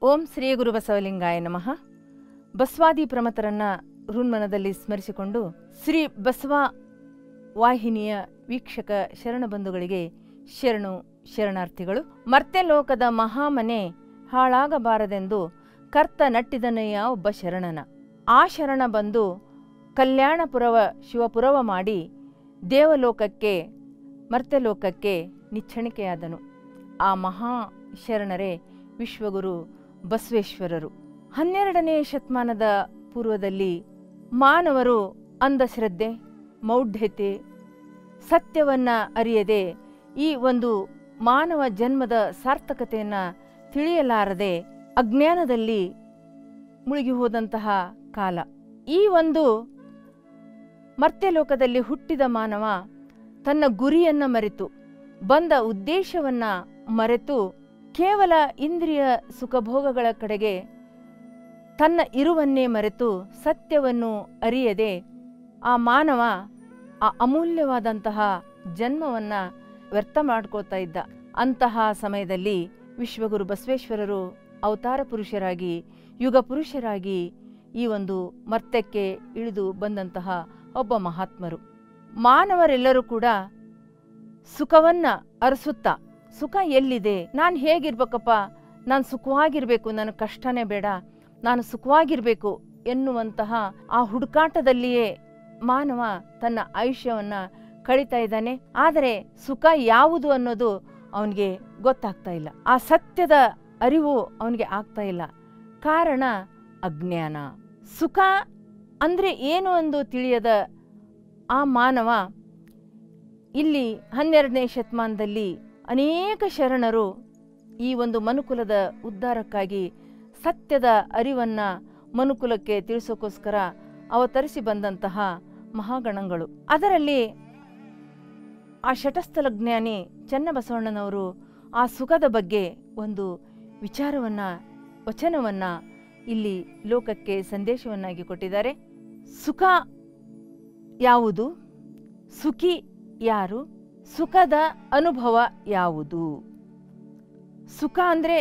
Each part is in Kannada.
ಓಂ ಶ್ರೀ ಗುರು ಬಸವಲಿಂಗಾಯ ನಮಃ ಬಸವಾದಿ ಪ್ರಮತರನ್ನ ಹೃನ್ಮನದಲ್ಲಿ ಸ್ಮರಿಸಿಕೊಂಡು ಶ್ರೀ ಬಸವ ವಾಹಿನಿಯ ವೀಕ್ಷಕ ಶರಣ ಬಂಧುಗಳಿಗೆ ಶರಣು ಶರಣಾರ್ಥಿಗಳು ಮರ್ತೆ ಲೋಕದ ಮಹಾಮನೆ ಹಾಳಾಗಬಾರದೆಂದು ಕರ್ತ ನಟ್ಟಿದನಯ್ಯ ಒಬ್ಬ ಶರಣನ ಆ ಶರಣ ಬಂದು ಕಲ್ಯಾಣಪುರವ ಶಿವಪುರವ ಮಾಡಿ ದೇವಲೋಕಕ್ಕೆ ಮರ್ತ್ಯಲೋಕಕ್ಕೆ ನಿಚ್ಚಣಿಕೆಯಾದನು ಆ ಮಹಾ ಶರಣರೇ ವಿಶ್ವಗುರು ಬಸವೇಶ್ವರರು ಹನ್ನೆರಡನೇ ಶತಮಾನದ ಪೂರ್ವದಲ್ಲಿ ಮಾನವರು ಅಂಧಶ್ರದ್ಧೆ ಮೌಢ್ಯತೆ ಸತ್ಯವನ್ನ ಅರಿಯದೆ ಈ ಒಂದು ಮಾನವ ಜನ್ಮದ ಸಾರ್ಥಕತೆಯನ್ನು ತಿಳಿಯಲಾರದೆ ಅಜ್ಞಾನದಲ್ಲಿ ಮುಳುಗಿ ಹೋದಂತಹ ಕಾಲ ಈ ಒಂದು ಮರ್ತ್ಯಲೋಕದಲ್ಲಿ ಹುಟ್ಟಿದ ಮಾನವ ತನ್ನ ಗುರಿಯನ್ನ ಮರೆತು ಬಂದ ಉದ್ದೇಶವನ್ನ ಮರೆತು ಕೇವಲ ಇಂದ್ರಿಯ ಸುಖಭೋಗಗಳ ಕಡೆಗೆ ತನ್ನ ಇರುವನ್ನೇ ಮರೆತು ಸತ್ಯವನ್ನು ಅರಿಯದೆ ಆ ಮಾನವ ಆ ಅಮೂಲ್ಯವಾದಂತಹ ಜನ್ಮವನ್ನ ವ್ಯರ್ಥ ಮಾಡ್ಕೋತಾ ಇದ್ದ ಅಂತಹ ಸಮಯದಲ್ಲಿ ವಿಶ್ವಗುರು ಬಸವೇಶ್ವರರು ಅವತಾರ ಪುರುಷರಾಗಿ ಯುಗ ಪುರುಷರಾಗಿ ಈ ಒಂದು ಮರ್ತ್ಯಕ್ಕೆ ಇಳಿದು ಬಂದಂತಹ ಒಬ್ಬ ಮಹಾತ್ಮರು ಮಾನವರೆಲ್ಲರೂ ಕೂಡ ಸುಖವನ್ನ ಅರಸುತ್ತಾ ಸುಖ ಎಲ್ಲಿದೆ ನಾನು ಹೇಗಿರ್ಬೇಕಪ್ಪ ನಾನು ಸುಖವಾಗಿರ್ಬೇಕು ನನಗೆ ಕಷ್ಟನೇ ಬೇಡ ನಾನು ಸುಖವಾಗಿರ್ಬೇಕು ಎನ್ನುವಂತಹ ಆ ಹುಡುಕಾಟದಲ್ಲಿಯೇ ಮಾನವ ತನ್ನ ಆಯುಷ್ಯವನ್ನ ಕಳೀತಾ ಇದ್ದಾನೆ ಆದರೆ ಸುಖ ಯಾವುದು ಅನ್ನೋದು ಅವನಿಗೆ ಗೊತ್ತಾಗ್ತಾ ಇಲ್ಲ ಆ ಸತ್ಯದ ಅರಿವು ಅವನಿಗೆ ಆಗ್ತಾ ಇಲ್ಲ ಕಾರಣ ಅಜ್ಞಾನ ಸುಖ ಅಂದ್ರೆ ಏನು ಎಂದು ತಿಳಿಯದ ಆ ಮಾನವ ಇಲ್ಲಿ ಹನ್ನೆರಡನೇ ಶತಮಾನದಲ್ಲಿ ಅನೇಕ ಶರಣರು ಈ ಒಂದು ಮನುಕುಲದ ಉದ್ಧಾರಕ್ಕಾಗಿ ಸತ್ಯದ ಅರಿವನ್ನ ಮನುಕುಲಕ್ಕೆ ತಿಳಿಸೋಕ್ಕೋಸ್ಕರ ಅವತರಿಸಿ ಬಂದಂತಹ ಮಹಾಗಣಗಳು ಅದರಲ್ಲಿ ಆ ಶಟಸ್ಥಲ ಜ್ಞಾನಿ ಚನ್ನಬಸವಣ್ಣನವರು ಆ ಸುಖದ ಬಗ್ಗೆ ಒಂದು ವಿಚಾರವನ್ನ ವಚನವನ್ನ ಇಲ್ಲಿ ಲೋಕಕ್ಕೆ ಸಂದೇಶವನ್ನಾಗಿ ಕೊಟ್ಟಿದ್ದಾರೆ ಸುಖ ಯಾವುದು ಸುಖಿ ಯಾರು ಸುಖದ ಅನುಭವ ಯಾವುದು ಸುಖ ಅಂದ್ರೆ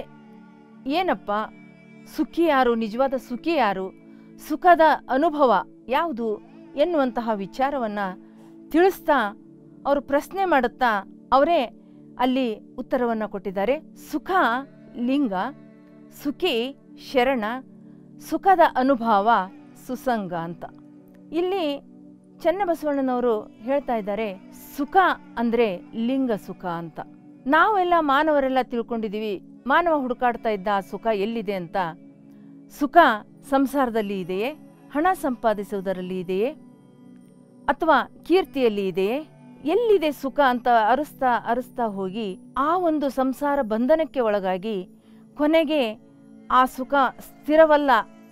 ಏನಪ್ಪ ಸುಖಿ ಯಾರು ನಿಜವಾದ ಸುಖಿ ಯಾರು ಸುಖದ ಅನುಭವ ಯಾವುದು ಎನ್ನುವಂತಹ ವಿಚಾರವನ್ನ ತಿಳಿಸ್ತಾ ಅವರು ಪ್ರಶ್ನೆ ಮಾಡುತ್ತಾ ಅವರೇ ಅಲ್ಲಿ ಉತ್ತರವನ್ನ ಕೊಟ್ಟಿದ್ದಾರೆ ಸುಖ ಲಿಂಗ ಸುಖಿ ಶರಣ ಸುಖದ ಅನುಭವ ಸುಸಂಗ ಅಂತ ಇಲ್ಲಿ ಚನ್ನಬಸವಣ್ಣನವರು ಹೇಳ್ತಾ ಇದ್ದಾರೆ ಸುಖ ಅಂದ್ರೆ ಲಿಂಗ ಸುಖ ಅಂತ ನಾವೆಲ್ಲ ಮಾನವರೆಲ್ಲ ತಿಳ್ಕೊಂಡಿದೀವಿ ಮಾನವ ಹುಡುಕಾಡ್ತಾ ಇದ್ದ ಆ ಸುಖ ಎಲ್ಲಿದೆ ಅಂತ ಸುಖ ಸಂಸಾರದಲ್ಲಿ ಇದೆಯೇ ಹಣ ಸಂಪಾದಿಸುವುದರಲ್ಲಿ ಇದೆಯೇ ಅಥವಾ ಕೀರ್ತಿಯಲ್ಲಿ ಇದೆಯೇ ಎಲ್ಲಿದೆ ಸುಖ ಅಂತ ಅರಸ್ತಾ ಅರಸ್ತಾ ಹೋಗಿ ಆ ಒಂದು ಸಂಸಾರ ಬಂಧನಕ್ಕೆ ಒಳಗಾಗಿ ಕೊನೆಗೆ ಆ ಸುಖ ಸ್ಥಿರವಲ್ಲ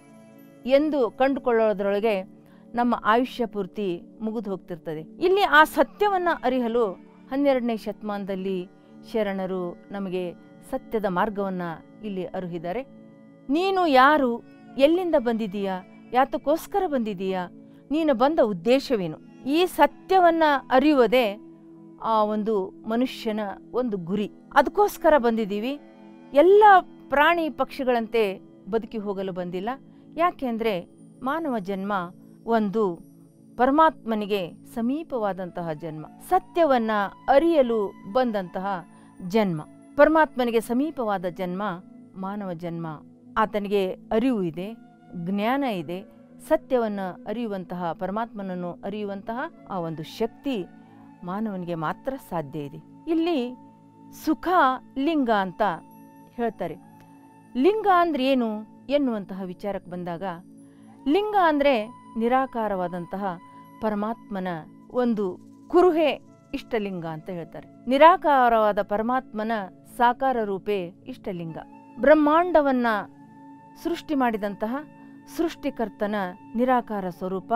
ಎಂದು ಕಂಡುಕೊಳ್ಳೋದ್ರೊಳಗೆ ನಮ್ಮ ಆಯುಷ್ಯ ಪೂರ್ತಿ ಮುಗಿದು ಹೋಗ್ತಿರ್ತದೆ ಇಲ್ಲಿ ಆ ಸತ್ಯವನ್ನ ಅರಿಯಲು ಹನ್ನೆರಡನೇ ಶತಮಾನದಲ್ಲಿ ಶರಣರು ನಮಗೆ ಸತ್ಯದ ಮಾರ್ಗವನ್ನ ಇಲ್ಲಿ ಅರುಹಿದ್ದಾರೆ ನೀನು ಯಾರು ಎಲ್ಲಿಂದ ಬಂದಿದೀಯಾ ಯಾತಕ್ಕೋಸ್ಕರ ಬಂದಿದೀಯಾ ನೀನು ಬಂದ ಉದ್ದೇಶವೇನು ಈ ಸತ್ಯವನ್ನ ಅರಿಯುವುದೇ ಆ ಒಂದು ಮನುಷ್ಯನ ಒಂದು ಗುರಿ ಅದಕ್ಕೋಸ್ಕರ ಬಂದಿದ್ದೀವಿ ಎಲ್ಲ ಪ್ರಾಣಿ ಪಕ್ಷಿಗಳಂತೆ ಬದುಕಿ ಹೋಗಲು ಬಂದಿಲ್ಲ ಯಾಕೆಂದ್ರೆ ಮಾನವ ಜನ್ಮ ಒಂದು ಪರಮಾತ್ಮನಿಗೆ ಸಮೀಪವಾದಂತಹ ಜನ್ಮ ಸತ್ಯವನ್ನ ಅರಿಯಲು ಬಂದಂತಹ ಜನ್ಮ ಪರಮಾತ್ಮನಿಗೆ ಸಮೀಪವಾದ ಜನ್ಮ ಮಾನವ ಜನ್ಮ ಆತನಿಗೆ ಅರಿವು ಇದೆ ಜ್ಞಾನ ಇದೆ ಸತ್ಯವನ್ನ ಅರಿಯುವಂತಹ ಪರಮಾತ್ಮನನ್ನು ಅರಿಯುವಂತಹ ಆ ಒಂದು ಶಕ್ತಿ ಮಾನವನಿಗೆ ಮಾತ್ರ ಸಾಧ್ಯ ಇದೆ ಇಲ್ಲಿ ಸುಖ ಲಿಂಗ ಅಂತ ಹೇಳ್ತಾರೆ ಲಿಂಗ ಅಂದ್ರೆ ಏನು ಎನ್ನುವಂತಹ ವಿಚಾರಕ್ಕೆ ಬಂದಾಗ ಲಿಂಗ ಅಂದ್ರೆ ನಿರಾಕಾರವಾದಂತಹ ಪರಮಾತ್ಮನ ಒಂದು ಕುರುಹೆ ಇಷ್ಟಲಿಂಗ ಅಂತ ಹೇಳ್ತಾರೆ ನಿರಾಕಾರವಾದ ಪರಮಾತ್ಮನ ಸಾಕಾರ ರೂಪೇ ಇಷ್ಟಲಿಂಗ ಬ್ರಹ್ಮಾಂಡವನ್ನ ಸೃಷ್ಟಿ ಮಾಡಿದಂತಹ ಸೃಷ್ಟಿಕರ್ತನ ನಿರಾಕಾರ ಸ್ವರೂಪ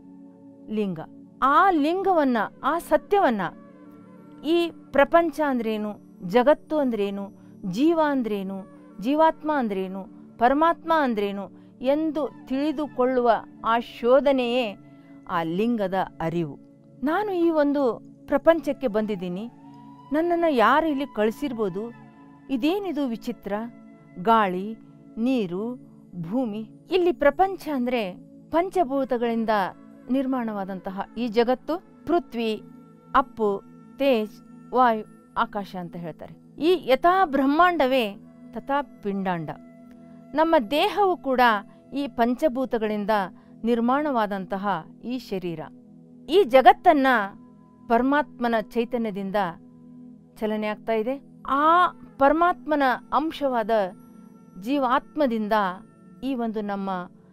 ಲಿಂಗ ಆ ಲಿಂಗವನ್ನ ಆ ಸತ್ಯವನ್ನ ಈ ಪ್ರಪಂಚ ಅಂದ್ರೇನು ಜಗತ್ತು ಅಂದ್ರೇನು ಜೀವ ಅಂದ್ರೇನು ಜೀವಾತ್ಮ ಅಂದ್ರೇನು ಪರಮಾತ್ಮ ಅಂದ್ರೇನು ಎಂದು ತಿಳಿದುಕೊಳ್ಳುವ ಆ ಶೋಧನೆಯೇ ಆ ಲಿಂಗದ ಅರಿವು ನಾನು ಈ ಒಂದು ಪ್ರಪಂಚಕ್ಕೆ ಬಂದಿದ್ದೀನಿ ನನ್ನನ್ನು ಯಾರು ಇಲ್ಲಿ ಕಳಿಸಿರ್ಬೋದು ಇದೇನಿದು ವಿಚಿತ್ರ ಗಾಳಿ ನೀರು ಭೂಮಿ ಇಲ್ಲಿ ಪ್ರಪಂಚ ಅಂದ್ರೆ ಪಂಚಭೂತಗಳಿಂದ ನಿರ್ಮಾಣವಾದಂತಹ ಈ ಜಗತ್ತು ಪೃಥ್ವಿ ಅಪ್ಪು ತೇಜ್ ವಾಯು ಆಕಾಶ ಅಂತ ಹೇಳ್ತಾರೆ ಈ ಯಥಾ ಬ್ರಹ್ಮಾಂಡವೇ ತಥಾ ಪಿಂಡಾಂಡ ನಮ್ಮ ದೇಹವು ಕೂಡ ಈ ಪಂಚಭೂತಗಳಿಂದ ನಿರ್ಮಾಣವಾದಂತಹ ಈ ಶರೀರ ಈ ಜಗತ್ತನ್ನ ಪರಮಾತ್ಮನ ಚೈತನ್ಯದಿಂದ ಚಲನೆ ಆಗ್ತಾ ಇದೆ ಆ ಪರಮಾತ್ಮನ ಅಂಶವಾದ ಜೀವಾತ್ಮದಿಂದ ಈ ಒಂದು ನಮ್ಮ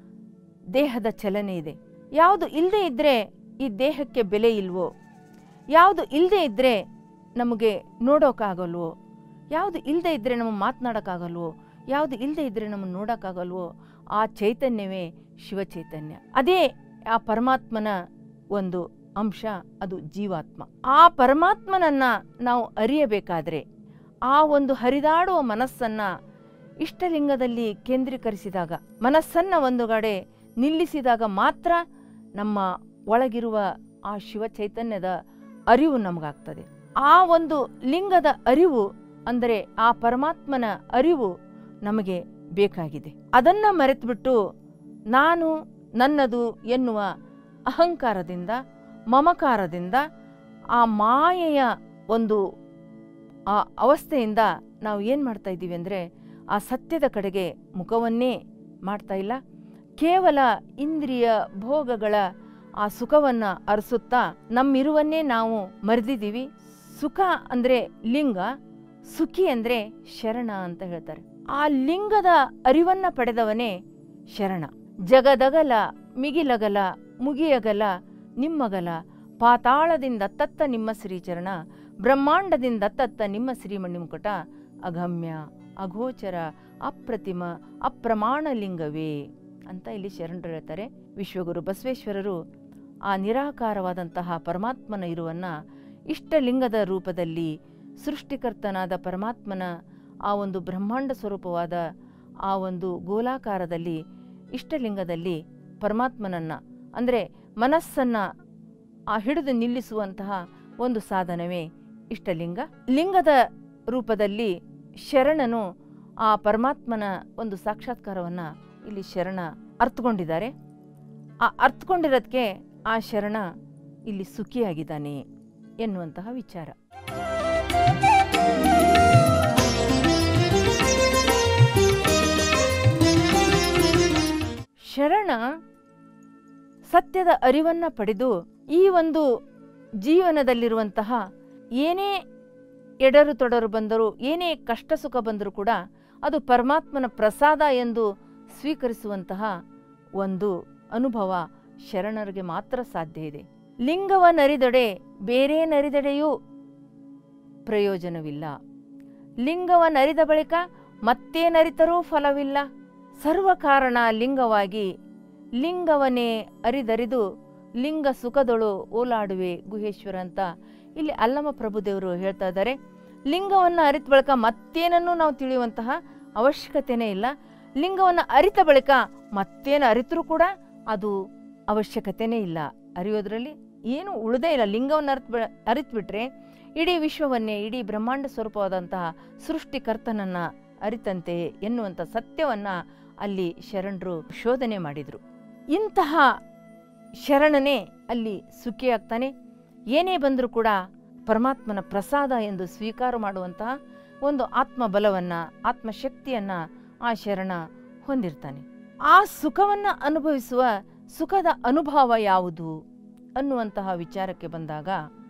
ದೇಹದ ಚಲನೆ ಇದೆ ಯಾವುದು ಇಲ್ಲದೆ ಇದ್ದರೆ ಈ ದೇಹಕ್ಕೆ ಬೆಲೆ ಇಲ್ವೋ ಯಾವುದು ಇಲ್ಲದೆ ಇದ್ದರೆ ನಮಗೆ ನೋಡೋಕ್ಕಾಗಲ್ವೋ ಯಾವುದು ಇಲ್ಲದೆ ಇದ್ದರೆ ನಮಗೆ ಮಾತನಾಡೋಕ್ಕಾಗಲ್ವೋ ಯಾವುದು ಇಲ್ಲದೆ ಇದ್ದರೆ ನಮಗೆ ನೋಡೋಕ್ಕಾಗಲ್ವೋ ಆ ಚೈತನ್ಯವೇ ಶಿವಚೈತನ್ಯ ಅದೇ ಆ ಪರಮಾತ್ಮನ ಒಂದು ಅಂಶ ಅದು ಜೀವಾತ್ಮ ಆ ಪರಮಾತ್ಮನನ್ನ ನಾವು ಅರಿಯಬೇಕಾದ್ರೆ ಆ ಒಂದು ಹರಿದಾಡುವ ಮನಸ್ಸನ್ನ ಇಷ್ಟಲಿಂಗದಲ್ಲಿ ಕೇಂದ್ರೀಕರಿಸಿದಾಗ ಮನಸ್ಸನ್ನ ಒಂದು ಕಡೆ ನಿಲ್ಲಿಸಿದಾಗ ಮಾತ್ರ ನಮ್ಮ ಒಳಗಿರುವ ಆ ಶಿವ ಚೈತನ್ಯದ ಅರಿವು ನಮಗಾಗ್ತದೆ ಆ ಒಂದು ಲಿಂಗದ ಅರಿವು ಅಂದರೆ ಆ ಪರಮಾತ್ಮನ ಅರಿವು ನಮಗೆ ಬೇಕಾಗಿದೆ ಅದನ್ನ ಮರೆತುಬಿಟ್ಟು ನಾನು ನನ್ನದು ಎನ್ನುವ ಅಹಂಕಾರದಿಂದ ಮಮಕಾರದಿಂದ ಆ ಮಾಯೆಯ ಒಂದು ಆ ಅವಸ್ಥೆಯಿಂದ ನಾವು ಏನು ಮಾಡ್ತಾ ಇದ್ದೀವಿ ಅಂದರೆ ಆ ಸತ್ಯದ ಕಡೆಗೆ ಮುಖವನ್ನೇ ಮಾಡ್ತಾ ಇಲ್ಲ ಕೇವಲ ಇಂದ್ರಿಯ ಭೋಗಗಳ ಆ ಸುಖವನ್ನು ಅರಸುತ್ತಾ ನಮ್ಮಿರುವನ್ನೇ ನಾವು ಮರೆದಿದ್ದೀವಿ ಸುಖ ಅಂದರೆ ಲಿಂಗ ಸುಖಿ ಅಂದರೆ ಶರಣ ಅಂತ ಹೇಳ್ತಾರೆ ಆ ಲಿಂಗದ ಅರಿವನ್ನ ಪಡೆದವನೇ ಶರಣ ಜಗದಗಲ ಮಿಗಿಲಗಲ ಮುಗಿಯಗಲ ನಿಮ್ಮಗಲ ಪಾತಾಳದಿಂದ ತತ್ತ ನಿಮ್ಮ ಶ್ರೀಚರಣ ಬ್ರಹ್ಮಾಂಡದಿಂದ ತತ್ತ ನಿಮ್ಮ ಶ್ರೀಮಣಿ ಮುಕುಟ ಅಗಮ್ಯ ಅಗೋಚರ ಅಪ್ರತಿಮ ಅಪ್ರಮಾಣ ಲಿಂಗವೇ ಅಂತ ಇಲ್ಲಿ ಶರಣರು ಹೇಳ್ತಾರೆ ವಿಶ್ವಗುರು ಬಸವೇಶ್ವರರು ಆ ನಿರಾಕಾರವಾದಂತಹ ಪರಮಾತ್ಮನ ಇರುವನ್ನ ಇಷ್ಟಲಿಂಗದ ರೂಪದಲ್ಲಿ ಸೃಷ್ಟಿಕರ್ತನಾದ ಪರಮಾತ್ಮನ ಆ ಒಂದು ಬ್ರಹ್ಮಾಂಡ ಸ್ವರೂಪವಾದ ಆ ಒಂದು ಗೋಲಾಕಾರದಲ್ಲಿ ಇಷ್ಟಲಿಂಗದಲ್ಲಿ ಪರಮಾತ್ಮನನ್ನ ಅಂದರೆ ಮನಸ್ಸನ್ನ ಆ ಹಿಡಿದು ನಿಲ್ಲಿಸುವಂತಹ ಒಂದು ಸಾಧನವೇ ಇಷ್ಟಲಿಂಗ ಲಿಂಗದ ರೂಪದಲ್ಲಿ ಶರಣನು ಆ ಪರಮಾತ್ಮನ ಒಂದು ಸಾಕ್ಷಾತ್ಕಾರವನ್ನ ಇಲ್ಲಿ ಶರಣ ಅರ್ಥಕೊಂಡಿದ್ದಾರೆ ಆ ಅರ್ಥಕೊಂಡಿರೋದಕ್ಕೆ ಆ ಶರಣ ಇಲ್ಲಿ ಸುಖಿಯಾಗಿದ್ದಾನೆ ಎನ್ನುವಂತಹ ವಿಚಾರ ಶರಣ ಸತ್ಯದ ಅರಿವನ್ನ ಪಡೆದು ಈ ಒಂದು ಜೀವನದಲ್ಲಿರುವಂತಹ ಏನೇ ಎಡರು ತೊಡರು ಬಂದರೂ ಏನೇ ಕಷ್ಟ ಸುಖ ಬಂದರೂ ಕೂಡ ಅದು ಪರಮಾತ್ಮನ ಪ್ರಸಾದ ಎಂದು ಸ್ವೀಕರಿಸುವಂತಹ ಒಂದು ಅನುಭವ ಶರಣರಿಗೆ ಮಾತ್ರ ಸಾಧ್ಯ ಇದೆ ಲಿಂಗವ ನರಿದೊಡೆ ಬೇರೆ ನರಿದೆಡೆಯೂ ಪ್ರಯೋಜನವಿಲ್ಲ ಲಿಂಗವ ನರಿದ ಬಳಿಕ ಮತ್ತೆ ನರಿತರೂ ಫಲವಿಲ್ಲ ಸರ್ವಕಾರಣ ಲಿಂಗವಾಗಿ ಲಿಂಗವನೇ ಅರಿದರಿದು ಲಿಂಗ ಸುಖದೊಳು ಓಲಾಡುವೆ ಗುಹೇಶ್ವರ ಅಂತ ಇಲ್ಲಿ ಅಲ್ಲಮ ಪ್ರಭುದೇವರು ಹೇಳ್ತಾ ಇದ್ದಾರೆ ಲಿಂಗವನ್ನು ಅರಿತ ಬಳಿಕ ಮತ್ತೇನನ್ನು ನಾವು ತಿಳಿಯುವಂತಹ ಅವಶ್ಯಕತೆನೇ ಇಲ್ಲ ಲಿಂಗವನ್ನು ಅರಿತ ಬಳಿಕ ಮತ್ತೇನು ಅರಿತರೂ ಕೂಡ ಅದು ಅವಶ್ಯಕತೆನೇ ಇಲ್ಲ ಅರಿಯೋದ್ರಲ್ಲಿ ಏನು ಉಳಿದೇ ಇಲ್ಲ ಲಿಂಗವನ್ನು ಅರ್ಥ ಅರಿತ್ಬಿಟ್ರೆ ಇಡೀ ವಿಶ್ವವನ್ನೇ ಇಡೀ ಬ್ರಹ್ಮಾಂಡ ಸ್ವರೂಪವಾದಂತಹ ಸೃಷ್ಟಿಕರ್ತನನ್ನ ಅರಿತಂತೆ ಎನ್ನುವಂಥ ಸತ್ಯವನ್ನ ಅಲ್ಲಿ ಶರಣರು ಶೋಧನೆ ಮಾಡಿದರು ಇಂತಹ ಶರಣನೇ ಅಲ್ಲಿ ಸುಖಿಯಾಗ್ತಾನೆ ಏನೇ ಬಂದರೂ ಕೂಡ ಪರಮಾತ್ಮನ ಪ್ರಸಾದ ಎಂದು ಸ್ವೀಕಾರ ಮಾಡುವಂತಹ ಒಂದು ಆತ್ಮಬಲವನ್ನು ಆತ್ಮಶಕ್ತಿಯನ್ನು ಆ ಶರಣ ಹೊಂದಿರ್ತಾನೆ ಆ ಸುಖವನ್ನು ಅನುಭವಿಸುವ ಸುಖದ ಅನುಭವ ಯಾವುದು ಅನ್ನುವಂತಹ ವಿಚಾರಕ್ಕೆ ಬಂದಾಗ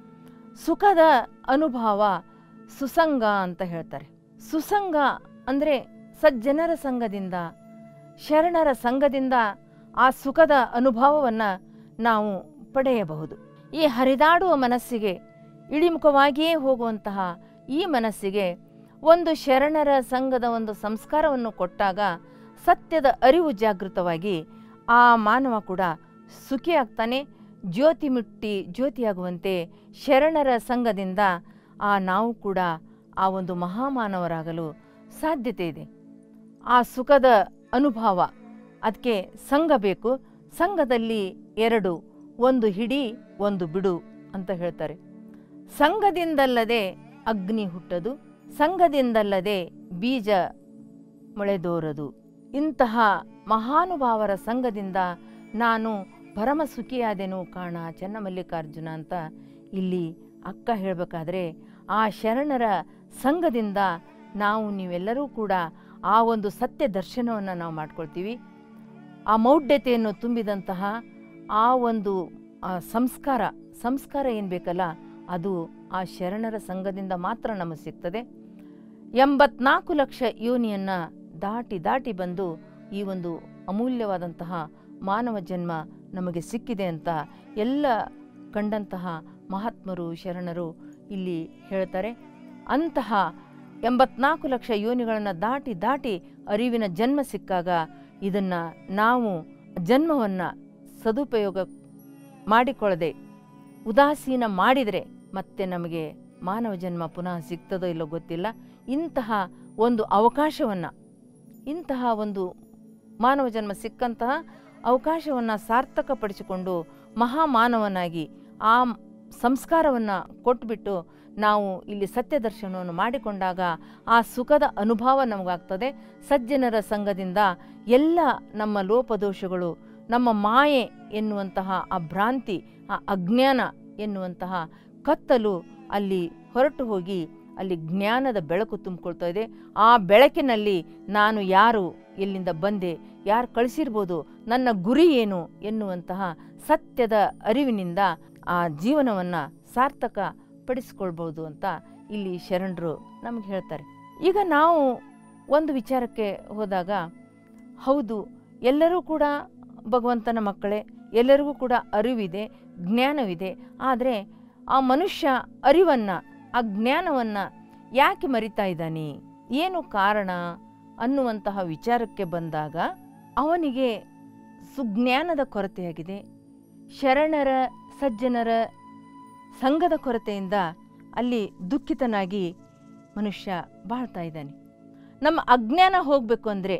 ಸುಖದ ಅನುಭವ ಸುಸಂಗ ಅಂತ ಹೇಳ್ತಾರೆ ಸುಸಂಗ ಅಂದರೆ ಸಜ್ಜನರ ಸಂಘದಿಂದ ಶರಣರ ಸಂಘದಿಂದ ಆ ಸುಖದ ಅನುಭವವನ್ನು ನಾವು ಪಡೆಯಬಹುದು ಈ ಹರಿದಾಡುವ ಮನಸ್ಸಿಗೆ ಇಳಿಮುಖವಾಗಿಯೇ ಹೋಗುವಂತಹ ಈ ಮನಸ್ಸಿಗೆ ಒಂದು ಶರಣರ ಸಂಘದ ಒಂದು ಸಂಸ್ಕಾರವನ್ನು ಕೊಟ್ಟಾಗ ಸತ್ಯದ ಅರಿವು ಜಾಗೃತವಾಗಿ ಆ ಮಾನವ ಕೂಡ ಸುಖಿಯಾಗ್ತಾನೆ ಜ್ಯೋತಿ ಮುಟ್ಟಿ ಜ್ಯೋತಿಯಾಗುವಂತೆ ಶರಣರ ಸಂಘದಿಂದ ಆ ನಾವು ಕೂಡ ಆ ಒಂದು ಮಹಾಮಾನವರಾಗಲು ಸಾಧ್ಯತೆ ಇದೆ ಆ ಸುಖದ ಅನುಭವ ಅದಕ್ಕೆ ಸಂಘ ಬೇಕು ಸಂಘದಲ್ಲಿ ಎರಡು ಒಂದು ಹಿಡಿ ಒಂದು ಬಿಡು ಅಂತ ಹೇಳ್ತಾರೆ ಸಂಘದಿಂದಲ್ಲದೆ ಅಗ್ನಿ ಹುಟ್ಟದು ಸಂಘದಿಂದಲ್ಲದೆ ಬೀಜ ಮೊಳೆದೋರದು ಇಂತಹ ಮಹಾನುಭಾವರ ಸಂಘದಿಂದ ನಾನು ಪರಮ ಸುಖಿಯಾದೆನು ಕಾಣ ಚೆನ್ನಮಲ್ಲಿಕಾರ್ಜುನ ಅಂತ ಇಲ್ಲಿ ಅಕ್ಕ ಹೇಳಬೇಕಾದ್ರೆ ಆ ಶರಣರ ಸಂಘದಿಂದ ನಾವು ನೀವೆಲ್ಲರೂ ಕೂಡ ಆ ಒಂದು ಸತ್ಯ ದರ್ಶನವನ್ನು ನಾವು ಮಾಡ್ಕೊಳ್ತೀವಿ ಆ ಮೌಢ್ಯತೆಯನ್ನು ತುಂಬಿದಂತಹ ಆ ಒಂದು ಆ ಸಂಸ್ಕಾರ ಸಂಸ್ಕಾರ ಏನು ಬೇಕಲ್ಲ ಅದು ಆ ಶರಣರ ಸಂಘದಿಂದ ಮಾತ್ರ ನಮಗೆ ಸಿಗ್ತದೆ ಎಂಬತ್ನಾಲ್ಕು ಲಕ್ಷ ಯೋನಿಯನ್ನು ದಾಟಿ ದಾಟಿ ಬಂದು ಈ ಒಂದು ಅಮೂಲ್ಯವಾದಂತಹ ಮಾನವ ಜನ್ಮ ನಮಗೆ ಸಿಕ್ಕಿದೆ ಅಂತ ಎಲ್ಲ ಕಂಡಂತಹ ಮಹಾತ್ಮರು ಶರಣರು ಇಲ್ಲಿ ಹೇಳ್ತಾರೆ ಅಂತಹ ಎಂಬತ್ನಾಲ್ಕು ಲಕ್ಷ ಯೋನಿಗಳನ್ನು ದಾಟಿ ದಾಟಿ ಅರಿವಿನ ಜನ್ಮ ಸಿಕ್ಕಾಗ ಇದನ್ನು ನಾವು ಜನ್ಮವನ್ನು ಸದುಪಯೋಗ ಮಾಡಿಕೊಳ್ಳದೆ ಉದಾಸೀನ ಮಾಡಿದರೆ ಮತ್ತೆ ನಮಗೆ ಮಾನವ ಜನ್ಮ ಪುನಃ ಸಿಗ್ತದೋ ಇಲ್ಲೋ ಗೊತ್ತಿಲ್ಲ ಇಂತಹ ಒಂದು ಅವಕಾಶವನ್ನು ಇಂತಹ ಒಂದು ಮಾನವ ಜನ್ಮ ಸಿಕ್ಕಂತಹ ಅವಕಾಶವನ್ನು ಸಾರ್ಥಕಪಡಿಸಿಕೊಂಡು ಮಹಾಮಾನವನಾಗಿ ಆ ಸಂಸ್ಕಾರವನ್ನು ಕೊಟ್ಬಿಟ್ಟು ನಾವು ಇಲ್ಲಿ ಸತ್ಯ ದರ್ಶನವನ್ನು ಮಾಡಿಕೊಂಡಾಗ ಆ ಸುಖದ ಅನುಭವ ನಮಗಾಗ್ತದೆ ಸಜ್ಜನರ ಸಂಘದಿಂದ ಎಲ್ಲ ನಮ್ಮ ಲೋಪದೋಷಗಳು ನಮ್ಮ ಮಾಯೆ ಎನ್ನುವಂತಹ ಆ ಭ್ರಾಂತಿ ಆ ಅಜ್ಞಾನ ಎನ್ನುವಂತಹ ಕತ್ತಲು ಅಲ್ಲಿ ಹೊರಟು ಹೋಗಿ ಅಲ್ಲಿ ಜ್ಞಾನದ ಬೆಳಕು ತುಂಬಿಕೊಳ್ತಾ ಇದೆ ಆ ಬೆಳಕಿನಲ್ಲಿ ನಾನು ಯಾರು ಎಲ್ಲಿಂದ ಬಂದೆ ಯಾರು ಕಳಿಸಿರ್ಬೋದು ನನ್ನ ಗುರಿ ಏನು ಎನ್ನುವಂತಹ ಸತ್ಯದ ಅರಿವಿನಿಂದ ಆ ಜೀವನವನ್ನು ಸಾರ್ಥಕ ಪಡಿಸ್ಕೊಳ್ಬೋದು ಅಂತ ಇಲ್ಲಿ ಶರಣರು ನಮಗೆ ಹೇಳ್ತಾರೆ ಈಗ ನಾವು ಒಂದು ವಿಚಾರಕ್ಕೆ ಹೋದಾಗ ಹೌದು ಎಲ್ಲರೂ ಕೂಡ ಭಗವಂತನ ಮಕ್ಕಳೇ ಎಲ್ಲರಿಗೂ ಕೂಡ ಅರಿವಿದೆ ಜ್ಞಾನವಿದೆ ಆದರೆ ಆ ಮನುಷ್ಯ ಅರಿವನ್ನು ಆ ಜ್ಞಾನವನ್ನು ಯಾಕೆ ಮರಿತಾ ಇದ್ದಾನೆ ಏನು ಕಾರಣ ಅನ್ನುವಂತಹ ವಿಚಾರಕ್ಕೆ ಬಂದಾಗ ಅವನಿಗೆ ಸುಜ್ಞಾನದ ಕೊರತೆಯಾಗಿದೆ ಶರಣರ ಸಜ್ಜನರ ಸಂಘದ ಕೊರತೆಯಿಂದ ಅಲ್ಲಿ ದುಃಖಿತನಾಗಿ ಮನುಷ್ಯ ಬಾಳ್ತಾ ಇದ್ದಾನೆ ನಮ್ಮ ಅಜ್ಞಾನ ಹೋಗಬೇಕು ಅಂದರೆ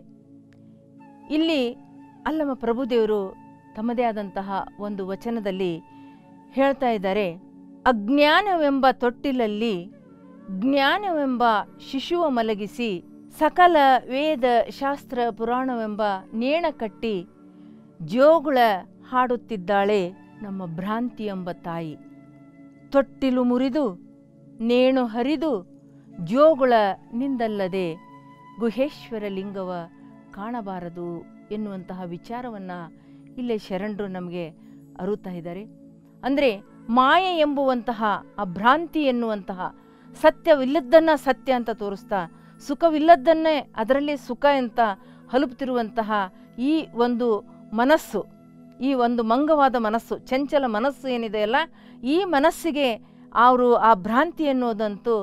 ಇಲ್ಲಿ ಅಲ್ಲಮ್ಮ ಪ್ರಭುದೇವರು ತಮ್ಮದೇ ಆದಂತಹ ಒಂದು ವಚನದಲ್ಲಿ ಹೇಳ್ತಾ ಇದ್ದಾರೆ ಅಜ್ಞಾನವೆಂಬ ತೊಟ್ಟಿಲಲ್ಲಿ ಜ್ಞಾನವೆಂಬ ಶಿಶುವ ಮಲಗಿಸಿ ಸಕಲ ವೇದ ಶಾಸ್ತ್ರ ಪುರಾಣವೆಂಬ ನೇಣ ಕಟ್ಟಿ ಜೋಗುಳ ಹಾಡುತ್ತಿದ್ದಾಳೆ ನಮ್ಮ ಭ್ರಾಂತಿ ಎಂಬ ತಾಯಿ ತೊಟ್ಟಿಲು ಮುರಿದು ನೇಣು ಹರಿದು ಜೋಗುಳ ನಿಂದಲ್ಲದೆ ಗುಹೇಶ್ವರ ಲಿಂಗವ ಕಾಣಬಾರದು ಎನ್ನುವಂತಹ ವಿಚಾರವನ್ನು ಇಲ್ಲೇ ಶರಣರು ನಮಗೆ ಅರುತ್ತಾ ಇದ್ದಾರೆ ಅಂದರೆ ಮಾಯೆ ಎಂಬುವಂತಹ ಆ ಭ್ರಾಂತಿ ಎನ್ನುವಂತಹ ಸತ್ಯವಿಲ್ಲದ್ದನ್ನು ಸತ್ಯ ಅಂತ ತೋರಿಸ್ತಾ ಸುಖವಿಲ್ಲದ್ದನ್ನೇ ಅದರಲ್ಲಿ ಸುಖ ಅಂತ ಹಲುಪ್ತಿರುವಂತಹ ಈ ಒಂದು ಮನಸ್ಸು ಈ ಒಂದು ಮಂಗವಾದ ಮನಸ್ಸು ಚಂಚಲ ಮನಸ್ಸು ಏನಿದೆಯಲ್ಲ ಈ ಮನಸ್ಸಿಗೆ ಅವರು ಆ ಭ್ರಾಂತಿ ಎನ್ನುವುದಂತೂ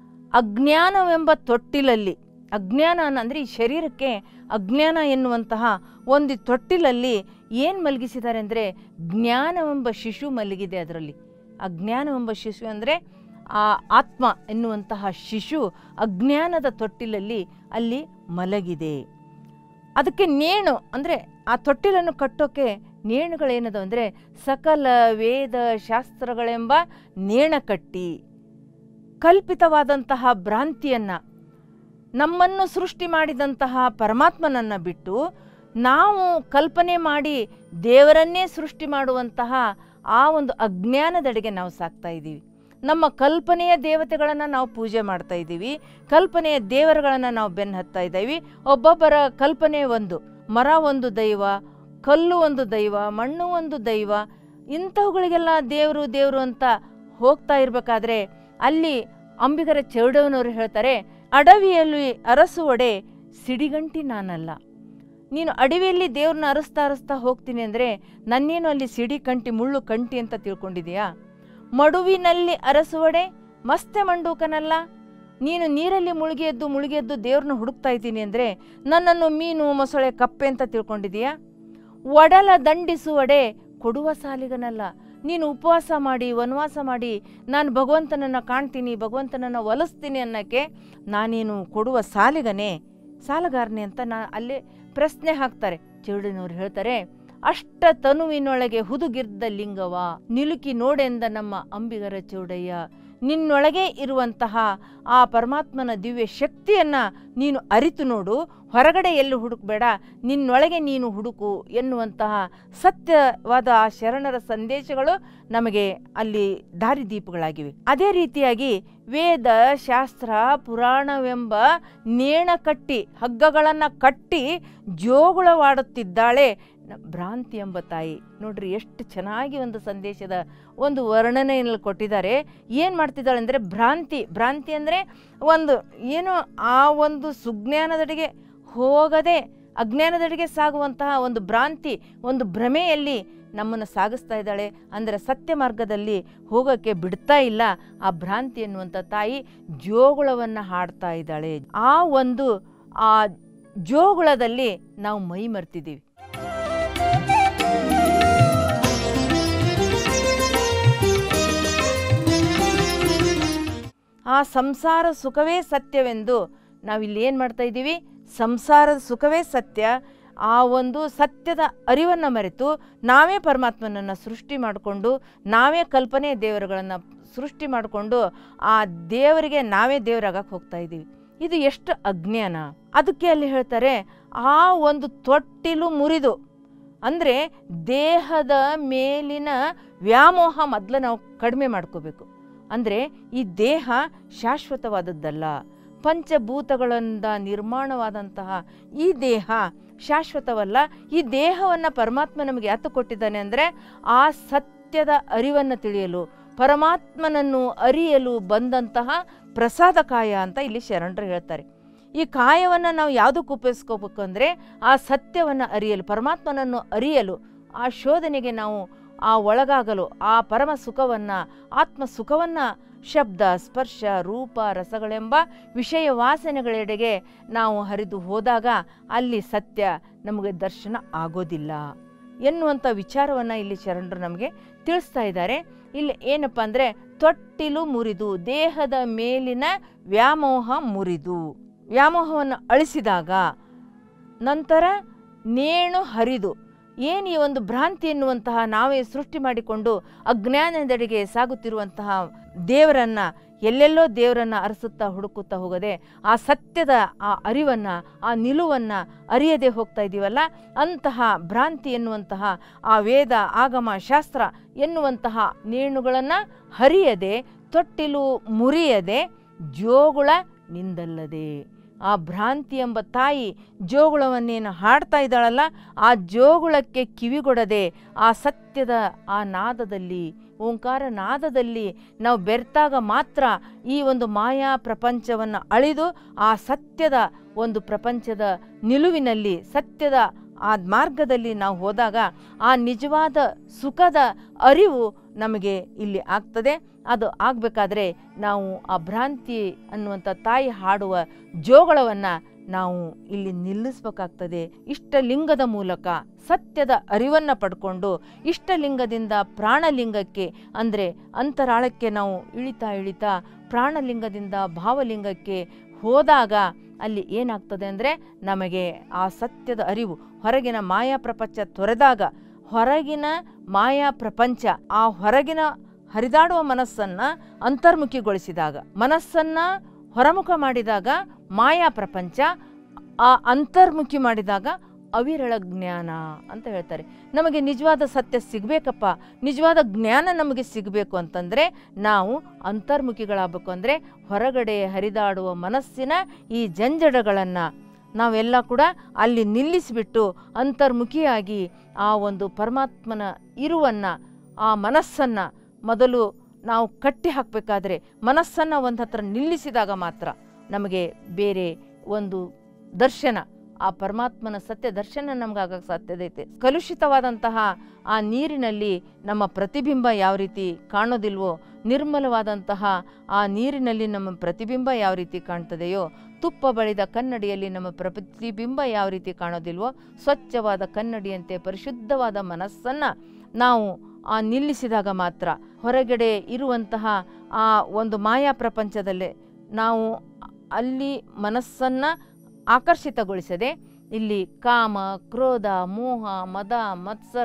ಅಜ್ಞಾನವೆಂಬ ತೊಟ್ಟಿಲಲ್ಲಿ ಅಜ್ಞಾನ ಅಂದರೆ ಈ ಶರೀರಕ್ಕೆ ಅಜ್ಞಾನ ಎನ್ನುವಂತಹ ಒಂದು ತೊಟ್ಟಿಲಲ್ಲಿ ಏನು ಮಲಗಿಸಿದ್ದಾರೆ ಅಂದರೆ ಜ್ಞಾನವೆಂಬ ಶಿಶು ಮಲಗಿದೆ ಅದರಲ್ಲಿ ಅಜ್ಞಾನವೆಂಬ ಶಿಶು ಅಂದರೆ ಆ ಆತ್ಮ ಎನ್ನುವಂತಹ ಶಿಶು ಅಜ್ಞಾನದ ತೊಟ್ಟಿಲಲ್ಲಿ ಅಲ್ಲಿ ಮಲಗಿದೆ ಅದಕ್ಕೆ ನೇಣು ಅಂದರೆ ಆ ತೊಟ್ಟಿಲನ್ನು ಕಟ್ಟೋಕ್ಕೆ ನೇಣುಗಳೇನದು ಅಂದರೆ ಸಕಲ ವೇದ ಶಾಸ್ತ್ರಗಳೆಂಬ ನೇಣ ಕಟ್ಟಿ ಕಲ್ಪಿತವಾದಂತಹ ಭ್ರಾಂತಿಯನ್ನು ನಮ್ಮನ್ನು ಸೃಷ್ಟಿ ಮಾಡಿದಂತಹ ಪರಮಾತ್ಮನನ್ನು ಬಿಟ್ಟು ನಾವು ಕಲ್ಪನೆ ಮಾಡಿ ದೇವರನ್ನೇ ಸೃಷ್ಟಿ ಮಾಡುವಂತಹ ಆ ಒಂದು ಅಜ್ಞಾನದೆಡೆಗೆ ನಾವು ಸಾಕ್ತಾ ಇದ್ದೀವಿ ನಮ್ಮ ಕಲ್ಪನೆಯ ದೇವತೆಗಳನ್ನು ನಾವು ಪೂಜೆ ಮಾಡ್ತಾ ಇದ್ದೀವಿ ಕಲ್ಪನೆಯ ದೇವರುಗಳನ್ನು ನಾವು ಬೆನ್ನು ಹತ್ತಾ ಇದ್ದೀವಿ ಒಬ್ಬೊಬ್ಬರ ಕಲ್ಪನೆ ಒಂದು ಮರ ಒಂದು ದೈವ ಕಲ್ಲು ಒಂದು ದೈವ ಮಣ್ಣು ಒಂದು ದೈವ ಇಂಥವುಗಳಿಗೆಲ್ಲ ದೇವರು ದೇವರು ಅಂತ ಹೋಗ್ತಾ ಇರಬೇಕಾದ್ರೆ ಅಲ್ಲಿ ಅಂಬಿಗರ ಚೌಡವನವರು ಹೇಳ್ತಾರೆ ಅಡವಿಯಲ್ಲಿ ಅರಸುವಡೆ ಸಿಡಿಗಂಟಿ ನಾನಲ್ಲ ನೀನು ಅಡವಿಯಲ್ಲಿ ದೇವ್ರನ್ನ ಅರಸ್ತಾ ಅರಸ್ತಾ ಹೋಗ್ತೀನಿ ಅಂದರೆ ನನ್ನೇನು ಅಲ್ಲಿ ಸಿಡಿ ಕಂಟಿ ಮುಳ್ಳು ಕಂಟಿ ಅಂತ ತಿಳ್ಕೊಂಡಿದೆಯಾ ಮಡುವಿನಲ್ಲಿ ಅರಸುವಡೆ ಮಸ್ತೆ ಮಂಡೂಕನಲ್ಲ ನೀನು ನೀರಲ್ಲಿ ಮುಳುಗಿಯದ್ದು ಮುಳುಗಿಯದ್ದು ದೇವ್ರನ್ನ ಹುಡುಕ್ತಾ ಇದ್ದೀನಿ ಅಂದರೆ ನನ್ನನ್ನು ಮೀನು ಮೊಸಳೆ ಕಪ್ಪೆ ಅಂತ ತಿಳ್ಕೊಂಡಿದೀಯಾ ಒಡಲ ದಂಡಿಸುವಡೆ ಕೊಡುವ ಸಾಲಿಗನಲ್ಲ ನೀನು ಉಪವಾಸ ಮಾಡಿ ವನವಾಸ ಮಾಡಿ ನಾನು ಭಗವಂತನನ್ನು ಕಾಣ್ತೀನಿ ಭಗವಂತನನ್ನು ಒಲಿಸ್ತೀನಿ ಅನ್ನೋಕ್ಕೆ ನಾನೇನು ಕೊಡುವ ಸಾಲಿಗನೇ ಸಾಲಗಾರನೇ ಅಂತ ನಾ ಅಲ್ಲೇ ಪ್ರಶ್ನೆ ಹಾಕ್ತಾರೆ ಚೌಡನವ್ರು ಹೇಳ್ತಾರೆ ಅಷ್ಟ ತನುವಿನೊಳಗೆ ಹುದುಗಿರ್ದ ಲಿಂಗವ ನಿಲುಕಿ ನೋಡೆಂದ ನಮ್ಮ ಅಂಬಿಗರ ಚೌಡಯ್ಯ ನಿನ್ನೊಳಗೆ ಇರುವಂತಹ ಆ ಪರಮಾತ್ಮನ ದಿವ್ಯ ಶಕ್ತಿಯನ್ನು ನೀನು ಅರಿತು ನೋಡು ಹೊರಗಡೆ ಎಲ್ಲೂ ಹುಡುಕಬೇಡ ನಿನ್ನೊಳಗೆ ನೀನು ಹುಡುಕು ಎನ್ನುವಂತಹ ಸತ್ಯವಾದ ಆ ಶರಣರ ಸಂದೇಶಗಳು ನಮಗೆ ಅಲ್ಲಿ ದಾರಿದೀಪಗಳಾಗಿವೆ ಅದೇ ರೀತಿಯಾಗಿ ವೇದ ಶಾಸ್ತ್ರ ಪುರಾಣವೆಂಬ ನೇಣ ಕಟ್ಟಿ ಹಗ್ಗಗಳನ್ನು ಕಟ್ಟಿ ಜೋಗುಳವಾಡುತ್ತಿದ್ದಾಳೆ ನ- ಭ್ರಾಂತಿ ಎಂಬ ತಾಯಿ ನೋಡ್ರಿ ಎಷ್ಟು ಚೆನ್ನಾಗಿ ಒಂದು ಸಂದೇಶದ ಒಂದು ವರ್ಣನೆಯಲ್ಲಿ ಕೊಟ್ಟಿದ್ದಾರೆ ಏನು ಮಾಡ್ತಿದ್ದಾಳೆ ಅಂದರೆ ಭ್ರಾಂತಿ ಭ್ರಾಂತಿ ಅಂದರೆ ಒಂದು ಏನು ಆ ಒಂದು ಸುಜ್ಞಾನದಡೆಗೆ ಹೋಗದೆ ಅಜ್ಞಾನದಡೆಗೆ ಸಾಗುವಂತಹ ಒಂದು ಭ್ರಾಂತಿ ಒಂದು ಭ್ರಮೆಯಲ್ಲಿ ನಮ್ಮನ್ನು ಸಾಗಿಸ್ತಾ ಇದ್ದಾಳೆ ಅಂದರೆ ಸತ್ಯ ಮಾರ್ಗದಲ್ಲಿ ಹೋಗೋಕ್ಕೆ ಬಿಡ್ತಾ ಇಲ್ಲ ಆ ಭ್ರಾಂತಿ ಎನ್ನುವಂಥ ತಾಯಿ ಜೋಗುಳವನ್ನು ಹಾಡ್ತಾ ಇದ್ದಾಳೆ ಆ ಒಂದು ಆ ಜೋಗುಳದಲ್ಲಿ ನಾವು ಮೈ ಮರ್ತಿದ್ದೀವಿ ಆ ಸಂಸಾರ ಸುಖವೇ ಸತ್ಯವೆಂದು ನಾವಿಲ್ಲಿ ಏನು ಮಾಡ್ತಾ ಇದ್ದೀವಿ ಸಂಸಾರದ ಸುಖವೇ ಸತ್ಯ ಆ ಒಂದು ಸತ್ಯದ ಅರಿವನ್ನು ಮರೆತು ನಾವೇ ಪರಮಾತ್ಮನನ್ನು ಸೃಷ್ಟಿ ಮಾಡಿಕೊಂಡು ನಾವೇ ಕಲ್ಪನೆ ದೇವರುಗಳನ್ನು ಸೃಷ್ಟಿ ಮಾಡಿಕೊಂಡು ಆ ದೇವರಿಗೆ ನಾವೇ ದೇವರಾಗಕ್ಕೆ ಹೋಗ್ತಾ ಇದ್ದೀವಿ ಇದು ಎಷ್ಟು ಅಜ್ಞಾನ ಅದಕ್ಕೆ ಅಲ್ಲಿ ಹೇಳ್ತಾರೆ ಆ ಒಂದು ತೊಟ್ಟಿಲು ಮುರಿದು ಅಂದರೆ ದೇಹದ ಮೇಲಿನ ವ್ಯಾಮೋಹ ಮೊದಲು ನಾವು ಕಡಿಮೆ ಮಾಡ್ಕೋಬೇಕು ಅಂದರೆ ಈ ದೇಹ ಶಾಶ್ವತವಾದದ್ದಲ್ಲ ಪಂಚಭೂತಗಳಿಂದ ನಿರ್ಮಾಣವಾದಂತಹ ಈ ದೇಹ ಶಾಶ್ವತವಲ್ಲ ಈ ದೇಹವನ್ನು ಪರಮಾತ್ಮ ನಮಗೆ ಯಾತು ಕೊಟ್ಟಿದ್ದಾನೆ ಅಂದರೆ ಆ ಸತ್ಯದ ಅರಿವನ್ನು ತಿಳಿಯಲು ಪರಮಾತ್ಮನನ್ನು ಅರಿಯಲು ಬಂದಂತಹ ಪ್ರಸಾದ ಕಾಯ ಅಂತ ಇಲ್ಲಿ ಶರಣರು ಹೇಳ್ತಾರೆ ಈ ಕಾಯವನ್ನು ನಾವು ಯಾವುದಕ್ಕೆ ಉಪಯೋಗಿಸ್ಕೋಬೇಕು ಅಂದರೆ ಆ ಸತ್ಯವನ್ನು ಅರಿಯಲು ಪರಮಾತ್ಮನನ್ನು ಅರಿಯಲು ಆ ಶೋಧನೆಗೆ ನಾವು ಆ ಒಳಗಾಗಲು ಆ ಪರಮ ಸುಖವನ್ನು ಆತ್ಮ ಸುಖವನ್ನು ಶಬ್ದ ಸ್ಪರ್ಶ ರೂಪ ರಸಗಳೆಂಬ ವಿಷಯ ವಾಸನೆಗಳೆಡೆಗೆ ನಾವು ಹರಿದು ಹೋದಾಗ ಅಲ್ಲಿ ಸತ್ಯ ನಮಗೆ ದರ್ಶನ ಆಗೋದಿಲ್ಲ ಎನ್ನುವಂಥ ವಿಚಾರವನ್ನು ಇಲ್ಲಿ ಶರಣರು ನಮಗೆ ತಿಳಿಸ್ತಾ ಇದ್ದಾರೆ ಇಲ್ಲಿ ಏನಪ್ಪ ಅಂದರೆ ತೊಟ್ಟಿಲು ಮುರಿದು ದೇಹದ ಮೇಲಿನ ವ್ಯಾಮೋಹ ಮುರಿದು ವ್ಯಾಮೋಹವನ್ನು ಅಳಿಸಿದಾಗ ನಂತರ ನೇಣು ಹರಿದು ಏನು ಈ ಒಂದು ಭ್ರಾಂತಿ ಎನ್ನುವಂತಹ ನಾವೇ ಸೃಷ್ಟಿ ಮಾಡಿಕೊಂಡು ಅಜ್ಞಾನದೆಡೆಗೆ ಸಾಗುತ್ತಿರುವಂತಹ ದೇವರನ್ನು ಎಲ್ಲೆಲ್ಲೋ ದೇವರನ್ನು ಅರಸುತ್ತಾ ಹುಡುಕುತ್ತಾ ಹೋಗದೆ ಆ ಸತ್ಯದ ಆ ಅರಿವನ್ನು ಆ ನಿಲುವನ್ನು ಅರಿಯದೆ ಹೋಗ್ತಾ ಇದ್ದೀವಲ್ಲ ಅಂತಹ ಭ್ರಾಂತಿ ಎನ್ನುವಂತಹ ಆ ವೇದ ಆಗಮ ಶಾಸ್ತ್ರ ಎನ್ನುವಂತಹ ನೇಣುಗಳನ್ನು ಹರಿಯದೆ ತೊಟ್ಟಿಲು ಮುರಿಯದೆ ಜೋಗುಳ ನಿಂದಲ್ಲದೆ ಆ ಭ್ರಾಂತಿ ಎಂಬ ತಾಯಿ ಜೋಗುಳವನ್ನೇನು ಹಾಡ್ತಾ ಇದ್ದಾಳಲ್ಲ ಆ ಜೋಗುಳಕ್ಕೆ ಕಿವಿಗೊಡದೆ ಆ ಸತ್ಯದ ಆ ನಾದದಲ್ಲಿ ಓಂಕಾರ ನಾದದಲ್ಲಿ ನಾವು ಬೆರ್ತಾಗ ಮಾತ್ರ ಈ ಒಂದು ಮಾಯಾ ಪ್ರಪಂಚವನ್ನು ಅಳಿದು ಆ ಸತ್ಯದ ಒಂದು ಪ್ರಪಂಚದ ನಿಲುವಿನಲ್ಲಿ ಸತ್ಯದ ಆ ಮಾರ್ಗದಲ್ಲಿ ನಾವು ಹೋದಾಗ ಆ ನಿಜವಾದ ಸುಖದ ಅರಿವು ನಮಗೆ ಇಲ್ಲಿ ಆಗ್ತದೆ ಅದು ಆಗಬೇಕಾದ್ರೆ ನಾವು ಆ ಭ್ರಾಂತಿ ಅನ್ನುವಂಥ ತಾಯಿ ಹಾಡುವ ಜೋಗಳವನ್ನು ನಾವು ಇಲ್ಲಿ ನಿಲ್ಲಿಸ್ಬೇಕಾಗ್ತದೆ ಇಷ್ಟಲಿಂಗದ ಮೂಲಕ ಸತ್ಯದ ಅರಿವನ್ನು ಪಡ್ಕೊಂಡು ಇಷ್ಟಲಿಂಗದಿಂದ ಪ್ರಾಣಲಿಂಗಕ್ಕೆ ಅಂದರೆ ಅಂತರಾಳಕ್ಕೆ ನಾವು ಇಳಿತಾ ಇಳಿತಾ ಪ್ರಾಣಲಿಂಗದಿಂದ ಭಾವಲಿಂಗಕ್ಕೆ ಹೋದಾಗ ಅಲ್ಲಿ ಏನಾಗ್ತದೆ ಅಂದರೆ ನಮಗೆ ಆ ಸತ್ಯದ ಅರಿವು ಹೊರಗಿನ ಮಾಯಾ ಪ್ರಪಂಚ ತೊರೆದಾಗ ಹೊರಗಿನ ಮಾಯಾ ಪ್ರಪಂಚ ಆ ಹೊರಗಿನ ಹರಿದಾಡುವ ಮನಸ್ಸನ್ನು ಅಂತರ್ಮುಖಿಗೊಳಿಸಿದಾಗ ಮನಸ್ಸನ್ನು ಹೊರಮುಖ ಮಾಡಿದಾಗ ಮಾಯಾ ಪ್ರಪಂಚ ಆ ಅಂತರ್ಮುಖಿ ಮಾಡಿದಾಗ ಅವಿರಳ ಜ್ಞಾನ ಅಂತ ಹೇಳ್ತಾರೆ ನಮಗೆ ನಿಜವಾದ ಸತ್ಯ ಸಿಗಬೇಕಪ್ಪ ನಿಜವಾದ ಜ್ಞಾನ ನಮಗೆ ಸಿಗಬೇಕು ಅಂತಂದರೆ ನಾವು ಅಂತರ್ಮುಖಿಗಳಾಗಬೇಕು ಅಂದರೆ ಹೊರಗಡೆ ಹರಿದಾಡುವ ಮನಸ್ಸಿನ ಈ ಜಂಜಡಗಳನ್ನು ನಾವೆಲ್ಲ ಕೂಡ ಅಲ್ಲಿ ನಿಲ್ಲಿಸಿಬಿಟ್ಟು ಅಂತರ್ಮುಖಿಯಾಗಿ ಆ ಒಂದು ಪರಮಾತ್ಮನ ಇರುವನ್ನು ಆ ಮನಸ್ಸನ್ನು ಮೊದಲು ನಾವು ಕಟ್ಟಿ ಹಾಕಬೇಕಾದ್ರೆ ಮನಸ್ಸನ್ನು ಒಂದು ಹತ್ರ ನಿಲ್ಲಿಸಿದಾಗ ಮಾತ್ರ ನಮಗೆ ಬೇರೆ ಒಂದು ದರ್ಶನ ಆ ಪರಮಾತ್ಮನ ಸತ್ಯ ದರ್ಶನ ನಮಗಾಗಕ್ಕೆ ಸಾಧ್ಯತೆ ಐತೆ ಕಲುಷಿತವಾದಂತಹ ಆ ನೀರಿನಲ್ಲಿ ನಮ್ಮ ಪ್ರತಿಬಿಂಬ ಯಾವ ರೀತಿ ಕಾಣೋದಿಲ್ವೋ ನಿರ್ಮಲವಾದಂತಹ ಆ ನೀರಿನಲ್ಲಿ ನಮ್ಮ ಪ್ರತಿಬಿಂಬ ಯಾವ ರೀತಿ ಕಾಣ್ತದೆಯೋ ತುಪ್ಪ ಬಳಿದ ಕನ್ನಡಿಯಲ್ಲಿ ನಮ್ಮ ಪ್ರತಿಬಿಂಬ ಯಾವ ರೀತಿ ಕಾಣೋದಿಲ್ವೋ ಸ್ವಚ್ಛವಾದ ಕನ್ನಡಿಯಂತೆ ಪರಿಶುದ್ಧವಾದ ಮನಸ್ಸನ್ನು ನಾವು ಆ ನಿಲ್ಲಿಸಿದಾಗ ಮಾತ್ರ ಹೊರಗಡೆ ಇರುವಂತಹ ಆ ಒಂದು ಮಾಯಾ ಪ್ರಪಂಚದಲ್ಲೇ ನಾವು ಅಲ್ಲಿ ಮನಸ್ಸನ್ನು ಆಕರ್ಷಿತಗೊಳಿಸದೆ ಇಲ್ಲಿ ಕಾಮ ಕ್ರೋಧ ಮೋಹ ಮದ ಮತ್ಸರ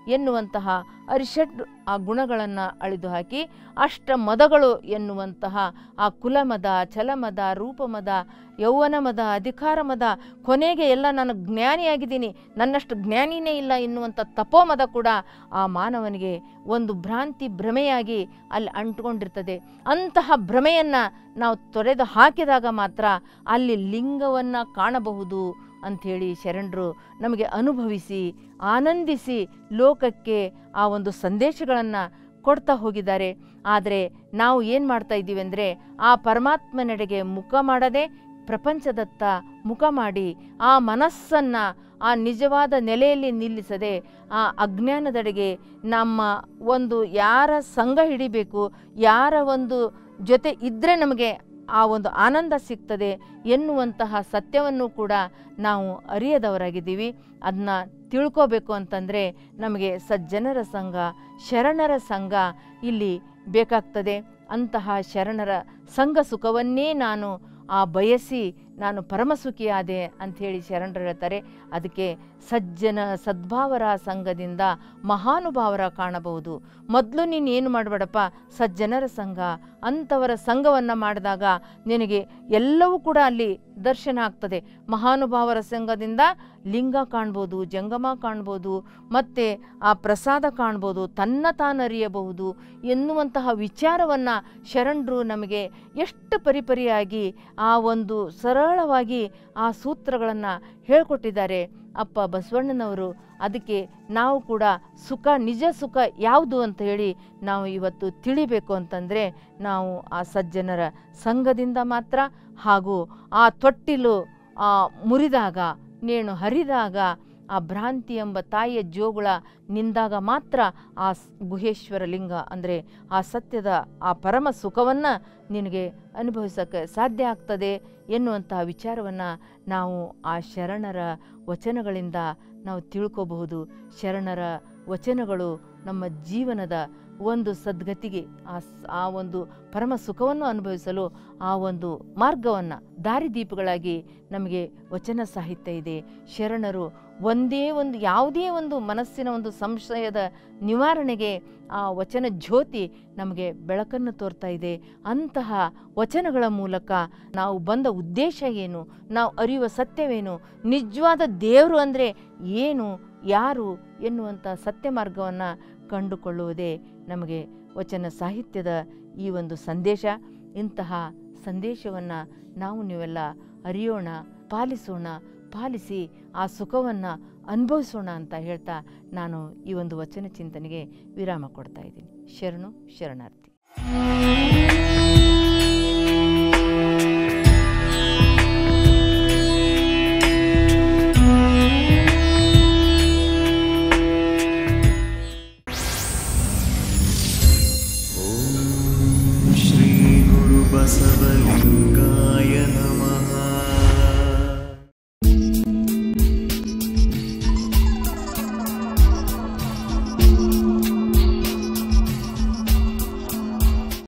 ಎನ್ನುವಂತಹ ಅರಿಷಡ್ ಆ ಗುಣಗಳನ್ನು ಅಳಿದು ಹಾಕಿ ಅಷ್ಟ ಮದಗಳು ಎನ್ನುವಂತಹ ಆ ಕುಲಮದ ಛಲಮದ ರೂಪಮದ ಯೌವನ ಮದ ಅಧಿಕಾರ ಮದ ಕೊನೆಗೆ ಎಲ್ಲ ನಾನು ಜ್ಞಾನಿಯಾಗಿದ್ದೀನಿ ನನ್ನಷ್ಟು ಜ್ಞಾನಿನೇ ಇಲ್ಲ ಎನ್ನುವಂಥ ತಪೋಮದ ಕೂಡ ಆ ಮಾನವನಿಗೆ ಒಂದು ಭ್ರಾಂತಿ ಭ್ರಮೆಯಾಗಿ ಅಲ್ಲಿ ಅಂಟ್ಕೊಂಡಿರ್ತದೆ ಅಂತಹ ಭ್ರಮೆಯನ್ನು ನಾವು ತೊರೆದು ಹಾಕಿದಾಗ ಮಾತ್ರ ಅಲ್ಲಿ ಲಿಂಗವನ್ನು ಕಾಣಬಹುದು ಅಂಥೇಳಿ ಶರಣರು ನಮಗೆ ಅನುಭವಿಸಿ ಆನಂದಿಸಿ ಲೋಕಕ್ಕೆ ಆ ಒಂದು ಸಂದೇಶಗಳನ್ನು ಕೊಡ್ತಾ ಹೋಗಿದ್ದಾರೆ ಆದರೆ ನಾವು ಏನು ಮಾಡ್ತಾ ಇದ್ದೀವಿ ಅಂದರೆ ಆ ಪರಮಾತ್ಮನೆಡೆಗೆ ಮುಖ ಮಾಡದೆ ಪ್ರಪಂಚದತ್ತ ಮುಖ ಮಾಡಿ ಆ ಮನಸ್ಸನ್ನು ಆ ನಿಜವಾದ ನೆಲೆಯಲ್ಲಿ ನಿಲ್ಲಿಸದೆ ಆ ಅಜ್ಞಾನದೆಡೆಗೆ ನಮ್ಮ ಒಂದು ಯಾರ ಸಂಘ ಹಿಡಿಬೇಕು ಯಾರ ಒಂದು ಜೊತೆ ಇದ್ದರೆ ನಮಗೆ ಆ ಒಂದು ಆನಂದ ಸಿಗ್ತದೆ ಎನ್ನುವಂತಹ ಸತ್ಯವನ್ನು ಕೂಡ ನಾವು ಅರಿಯದವರಾಗಿದ್ದೀವಿ ಅದನ್ನ ತಿಳ್ಕೋಬೇಕು ಅಂತಂದರೆ ನಮಗೆ ಸಜ್ಜನರ ಸಂಘ ಶರಣರ ಸಂಘ ಇಲ್ಲಿ ಬೇಕಾಗ್ತದೆ ಅಂತಹ ಶರಣರ ಸಂಘ ಸುಖವನ್ನೇ ನಾನು ಆ ಬಯಸಿ ನಾನು ಪರಮಸುಖಿಯಾದೆ ಅಂಥೇಳಿ ಶರಣರು ಹೇಳ್ತಾರೆ ಅದಕ್ಕೆ ಸಜ್ಜನ ಸದ್ಭಾವರ ಸಂಘದಿಂದ ಮಹಾನುಭಾವರ ಕಾಣಬಹುದು ಮೊದಲು ನೀನು ಏನು ಮಾಡಬೇಡಪ್ಪ ಸಜ್ಜನರ ಸಂಘ ಅಂಥವರ ಸಂಘವನ್ನು ಮಾಡಿದಾಗ ನಿನಗೆ ಎಲ್ಲವೂ ಕೂಡ ಅಲ್ಲಿ ದರ್ಶನ ಆಗ್ತದೆ ಮಹಾನುಭಾವರ ಸಂಘದಿಂದ ಲಿಂಗ ಕಾಣ್ಬೋದು ಜಂಗಮ ಕಾಣ್ಬೋದು ಮತ್ತು ಆ ಪ್ರಸಾದ ಕಾಣ್ಬೋದು ತನ್ನ ತಾನರಿಯಬಹುದು ಎನ್ನುವಂತಹ ವಿಚಾರವನ್ನು ಶರಣರು ನಮಗೆ ಎಷ್ಟು ಪರಿಪರಿಯಾಗಿ ಆ ಒಂದು ಸರಳವಾಗಿ ಆ ಸೂತ್ರಗಳನ್ನು ಹೇಳ್ಕೊಟ್ಟಿದ್ದಾರೆ ಅಪ್ಪ ಬಸವಣ್ಣನವರು ಅದಕ್ಕೆ ನಾವು ಕೂಡ ಸುಖ ನಿಜ ಸುಖ ಯಾವುದು ಅಂತ ಹೇಳಿ ನಾವು ಇವತ್ತು ತಿಳಿಬೇಕು ಅಂತಂದರೆ ನಾವು ಆ ಸಜ್ಜನರ ಸಂಘದಿಂದ ಮಾತ್ರ ಹಾಗೂ ಆ ತೊಟ್ಟಿಲು ಆ ಮುರಿದಾಗ ನೇಣು ಹರಿದಾಗ ಆ ಭ್ರಾಂತಿ ಎಂಬ ತಾಯಿಯ ಜೋಗುಳ ನಿಂದಾಗ ಮಾತ್ರ ಆ ಸ್- ಗುಹೇಶ್ವರ ಲಿಂಗ ಅಂದರೆ ಆ ಸತ್ಯದ ಆ ಪರಮ ಸುಖವನ್ನು ನಿನಗೆ ಅನುಭವಿಸೋಕ್ಕೆ ಸಾಧ್ಯ ಆಗ್ತದೆ ಎನ್ನುವಂತಹ ವಿಚಾರವನ್ನು ನಾವು ಆ ಶರಣರ ವಚನಗಳಿಂದ ನಾವು ತಿಳ್ಕೋಬಹುದು ಶರಣರ ವಚನಗಳು ನಮ್ಮ ಜೀವನದ ಒಂದು ಸದ್ಗತಿಗೆ ಆ ಸ್- ಆ ಒಂದು ಪರಮ ಸುಖವನ್ನು ಅನುಭವಿಸಲು ಆ ಒಂದು ಮಾರ್ಗವನ್ನು ದಾರಿದೀಪಗಳಾಗಿ ನಮಗೆ ವಚನ ಸಾಹಿತ್ಯ ಇದೆ ಶರಣರು ಒಂದೇ ಒಂದು ಯಾವುದೇ ಒಂದು ಮನಸ್ಸಿನ ಒಂದು ಸಂಶಯದ ನಿವಾರಣೆಗೆ ಆ ವಚನ ಜ್ಯೋತಿ ನಮಗೆ ಬೆಳಕನ್ನು ತೋರ್ತಾ ಇದೆ ಅಂತಹ ವಚನಗಳ ಮೂಲಕ ನಾವು ಬಂದ ಉದ್ದೇಶ ಏನು ನಾವು ಅರಿಯುವ ಸತ್ಯವೇನು ನಿಜವಾದ ದೇವರು ಅಂದರೆ ಏನು ಯಾರು ಎನ್ನುವಂಥ ಸತ್ಯ ಮಾರ್ಗವನ್ನು ಕಂಡುಕೊಳ್ಳುವುದೇ ನಮಗೆ ವಚನ ಸಾಹಿತ್ಯದ ಈ ಒಂದು ಸಂದೇಶ ಇಂತಹ ಸಂದೇಶವನ್ನು ನಾವು ನೀವೆಲ್ಲ ಅರಿಯೋಣ ಪಾಲಿಸೋಣ ಪಾಲಿಸಿ ಆ ಸುಖವನ್ನು ಅನುಭವಿಸೋಣ ಅಂತ ಹೇಳ್ತಾ ನಾನು ಈ ಒಂದು ವಚನ ಚಿಂತನೆಗೆ ವಿರಾಮ ಕೊಡ್ತಾ ಇದ್ದೀನಿ ಶರಣು ಶರಣಾರ್ಥಿ